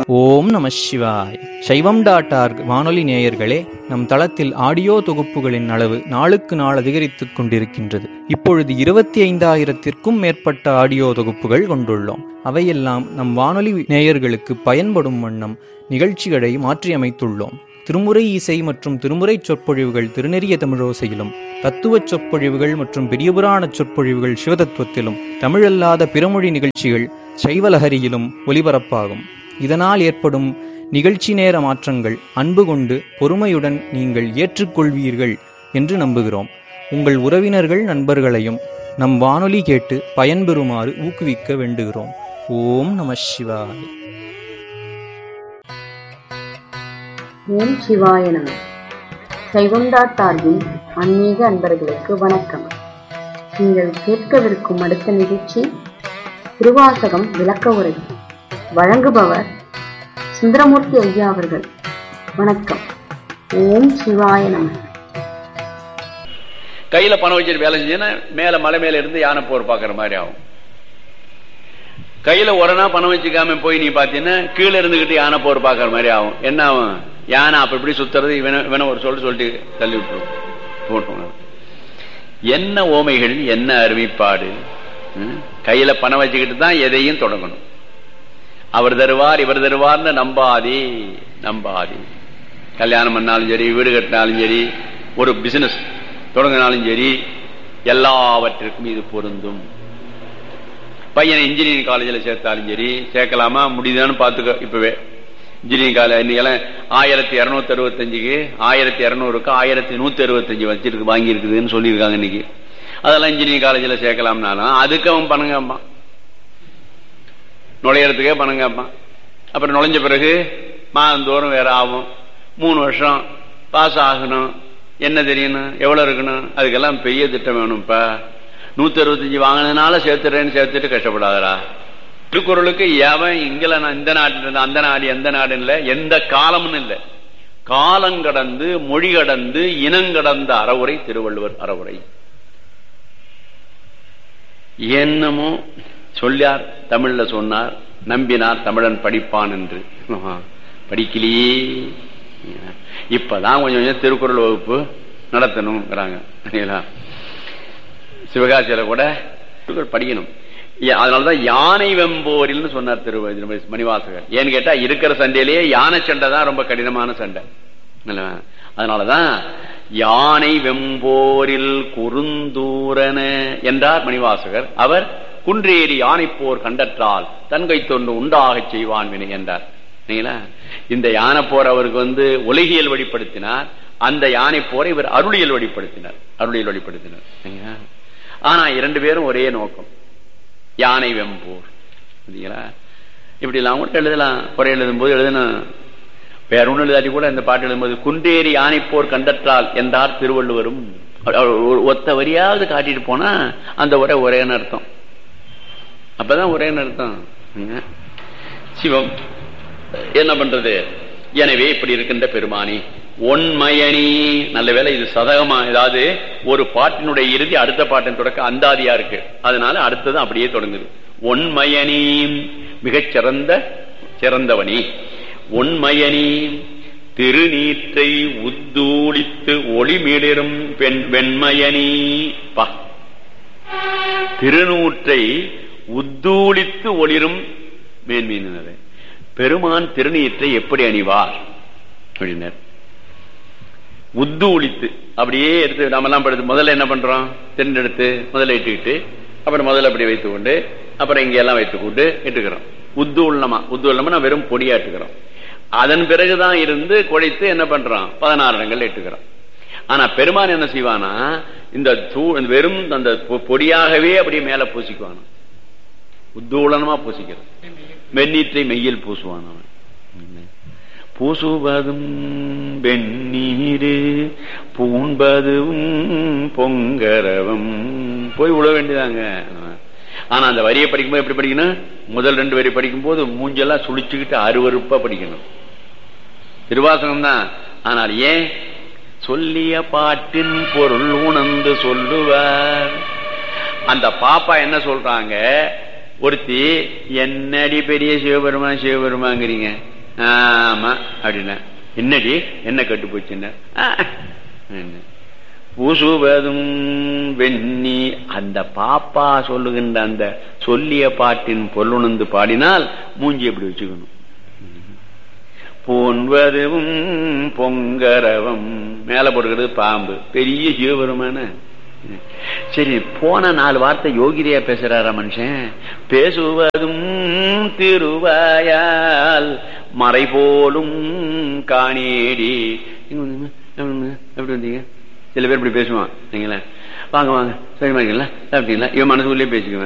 ஓம் நம சிவாய் சைவம் டாட் ஆர்க் வானொலி நேயர்களே நம் தளத்தில் ஆடியோ தொகுப்புகளின் அளவு நாளுக்கு நாள் அதிகரித்துக் கொண்டிருக்கின்றது இப்பொழுது இருபத்தி ஐந்தாயிரத்திற்கும் மேற்பட்ட ஆடியோ தொகுப்புகள் கொண்டுள்ளோம் அவையெல்லாம் நம் வானொலி நேயர்களுக்கு பயன்படும் வண்ணம் நிகழ்ச்சிகளை மாற்றியமைத்துள்ளோம் திருமுறை இசை மற்றும் திருமுறை சொற்பொழிவுகள் திருநெறிய தமிழோசையிலும் தத்துவச் சொற்பொழிவுகள் மற்றும் பெரியபுராண சொற்பொழிவுகள் சிவதத்துவத்திலும் தமிழல்லாத பிறமொழி நிகழ்ச்சிகள் சைவலஹரியிலும் ஒலிபரப்பாகும் இதனால் ஏற்படும் நிகழ்ச்சி நேர மாற்றங்கள் அன்பு கொண்டு பொறுமையுடன் நீங்கள் ஏற்றுக்கொள்வீர்கள் என்று நம்புகிறோம் உங்கள் உறவினர்கள் நண்பர்களையும் நம் வானொலி கேட்டு பயன்பெறுமாறு ஊக்குவிக்க வேண்டுகிறோம் ஓம் நம சிவாய ஓம் சிவாய நம சைவம்டா டார்வின் ஆன்மீக அன்பர்களுக்கு வணக்கம் நீங்கள் கேட்கவிருக்கும் அடுத்த நிகழ்ச்சி திருவாசகம் விளக்க உரை வழங்குபவர் சுந்தரமூர்த்தி ஐயா அவர்கள் வணக்கம் ஓம் சிவாய நம கையில பணம் வச்சுட்டு வேலை செஞ்சீங்கன்னா மேல மலை மேல இருந்து யானை போர் பாக்குற மாதிரி ஆகும் கையில உடனே பணம் வச்சுக்காம போய் நீ பாத்தீங்கன்னா கீழே இருந்துகிட்டு யானை போர் பாக்குற மாதிரி ஆகும் என்ன ஆகும் யானை அப்ப இப்படி சுத்துறது இவன இவன ஒரு சொல்லு சொல்லிட்டு தள்ளி விட்டுரும் போட்டுருவாங்க. என்ன ஓமைகள் என்ன அருமைப்பாடு ம்? கையில பணம் வச்சுக்கிட்டு தான் எதையும் தொடங்கணும் அவர் தருவார் இவர் தருவார்னு நம்பாதே நம்பாதே கல்யாணம் பண்ணாலும் சரி வீடு கட்டினாலும் சரி ஒரு பிசினஸ் தொடங்கினாலும் சரி எல்லாவற்றிற்கும் இது பொருந்தும் பையனை இன்ஜினியரிங் காலேஜில் சேர்த்தாலும் சரி சேர்க்கலாமா முடியுதான்னு பார்த்துக்க இப்பவே இன்ஜினியரிங் காலேஜ் இன்னைக்கெல்லாம் ஆயிரத்தி இரநூத்தி அறுபத்தஞ்சுக்கு ஆயிரத்தி இரநூறுக்கு ஆயிரத்தி நூத்தி அறுபத்தஞ்சு வச்சிருக்கு வாங்கி இருக்குதுன்னு சொல்லியிருக்காங்க இன்னைக்கு அதெல்லாம் இன்ஜினியரிங் காலேஜில் சேர்க்கலாம்னாலும் அதுக்கு அவன் பணம் கேட்பான் நுழையறதுக்கே பணம் கேட்பான் அப்புறம் நுழைஞ்ச பிறகு மாதந்தோறும் வேற ஆகும் மூணு வருஷம் பாஸ் ஆகணும் என்ன தெரியணும் எவ்வளவு இருக்கணும் அதுக்கெல்லாம் பெரிய திட்டம் வேணும்ப்பா நூத்தி அறுபத்தஞ்சு வாங்கினதுனால சேர்த்துறேன்னு சேர்த்துட்டு கஷ்டப்படாதடா திருக்குறளுக்கு எவன் இங்கல நான் இந்த நாட்டு அந்த நாடு எந்த நாடு இல்ல எந்த காலம்னு இல்ல காலம் கடந்து மொழி கடந்து இனங்கடந்த அறவுரை திருவள்ளுவர் அறவுரை என்னமோ சொல்லார் தமிழ்ல சொன்னார் நம்பினார் தமிழன் படிப்பான் என்று ஆஹா, படிக்கலையே இப்பதான் கொஞ்சம் கொஞ்சம் திருக்குறள் வகுப்பு நடத்தணுங்கிறாங்க சரிங்களா? சிவகாசியில கூட திருக்குறள் படிக்கணும் ஏ- அதனாலதான் யானை வெம்போரில்னு சொன்னார் திரு திரு மணிவாசகர் ஏன்னு கேட்டா இருக்கிற சண்டையிலேயே யானை சண்டை தான் ரொம்ப கடினமான சண்டை இல்லையா? அதனாலதான் யானை வெம்போரில் குறுந்தூரன என்றார் மணிவாசகர் அவர் குன்றேறி யானை போர் கண்டற்றால் தன்கை தொண்டு உண்டாகச் செய்வான் வினை என்றார் சரிங்களா? இந்த யானை போர் அவருக்கு வந்து உலகியல் வெளிப்படுத்தினார் அந்த யானை போரை இவர் அருளியல் வெளிப்படுத்தினார் அருளியல் வெளிப்படுத்தினார் சரிங்களா? ஆனா இரண்டு பேரும் ஒரே நோக்கம் யானை வெம்போர் சரிங்களா இப்படி எல்லாம் கூட எழுதலாம் குறை எழுதும் போது எழுதணும் வேற ஒண்ணு எழுதாட்டி கூட இந்த பாட்டு எழுதும்போது குன்றேறி யானை போர் கண்டற்றால் என்றார் திருவள்ளுவரும் அவர் ஒரு ஒத்த வரியாவது காட்டிட்டு போனா அந்த உரை ஒரே அர்த்தம் அப்பதான் ஒரே அர்த்தம் சரிங்க? சிவம் என்ன பண்றது எனவே இப்படி இருக்கின்ற பெருமானி ஒன்மயனி நல்ல வேளை இது சதகமா ஏதாவது ஒரு பாட்டினுடைய இறுதி அடுத்த பாட்டின் தொடக்க அந்தாதியா இருக்கு அதனால அடுத்தது அப்படியே தொடங்குது ஒன்மயனி மிகச் சிறந்த சிறந்தவனி ஒன்மயனி திருநீற்றை உத்தூளித்து ஒளிமிளிரும் பெண் வெண்மயனி பா திருநூற்றை உத்தூளித்து ஒளிரும் மேன்மீனது பெருமான் திருநீற்றை எப்படி அணிவார் அப்படின்னார் உத்தூளித்து அப்படியே எடுத்து நாமெல்லாம் படுத்து முதல்ல என்ன பண்றோம் தென்னெடுத்து முதல்ல இட்டுக்கிட்டு அப்புறம் முதல்ல அப்படி வைத்துக் கொண்டு அப்புறம் இங்க எல்லாம் வைத்துக் கொண்டு இட்டுக்கிறோம் உத்து உள்ளமா உத்து உள்ளமா வெறும் பொடியா இட்டுக்கிறோம் அதன் பிறகுதான் இருந்து குழைத்து என்ன பண்றோம் பதினாறு இடங்கள் இட்டுக்கிறோம் ஆனா பெருமான் என்ன செய்வானா இந்த தூ- இந்த வெறும் அந்த பொ- பொடியாகவே அப்படியே மேல பூசிக்குவானா உத்தூளனமா பூசிக்கிறது வெந்நீற்றை மெய்யில் பூசுவான் அவன் பூசுவதும் வெந்நீரு பூண்பதும் பொங்கரவம் போய் விழ வேண்டியதாங்க ஆனா அந்த வரியை படிக்கும்போது எப்படி படிக்கணும் முதல் ரெண்டு வரி படிக்கும்போது மூஞ்செல்லாம் சுழிச்சுக்கிட்டு அருவருப்பா படிக்கணும் திருவாசகம் தான் ஆனால் ஏன் சொல்லிய பாட்டின் பொருள் உணர்ந்து சொல்லுவார் அந்த பாப்பா என்ன சொல்றாங்க ஒருத்தி என்னடி பெரிய சிவபெருமான் சிவபெருமாங்கிறீங்க ஆமா அப்படின்னா என்னடி என்ன கட்டு போச்சுன்னா பூசுவதும் வெண்ணி அந்த பாப்பா சொல்லுகின்ற அந்த சொல்லிய பாட்டின் பொருளுணர்ந்து பாடினால் மூஞ்சி எப்படி வச்சுக்கணும் போன்வதும் பொங்கரவம் மேல போடுகிறது பாம்பு பெரிய சிவபெருமான சரி போன நாலு வார்த்தை யோகிரியா பேசுறாரா மனுஷன் பேசுவதும் திருவாயால் மறை போலும் காணேடி எப்படி வந்தீங்க சில பேர் இப்படி பேசுவான் நீங்களா வாங்க வாங்க சரிமா இருக்கீங்களா சாப்பிட்டீங்களா இவன் மனசுக்குள்ளே பேசிக்குவேன்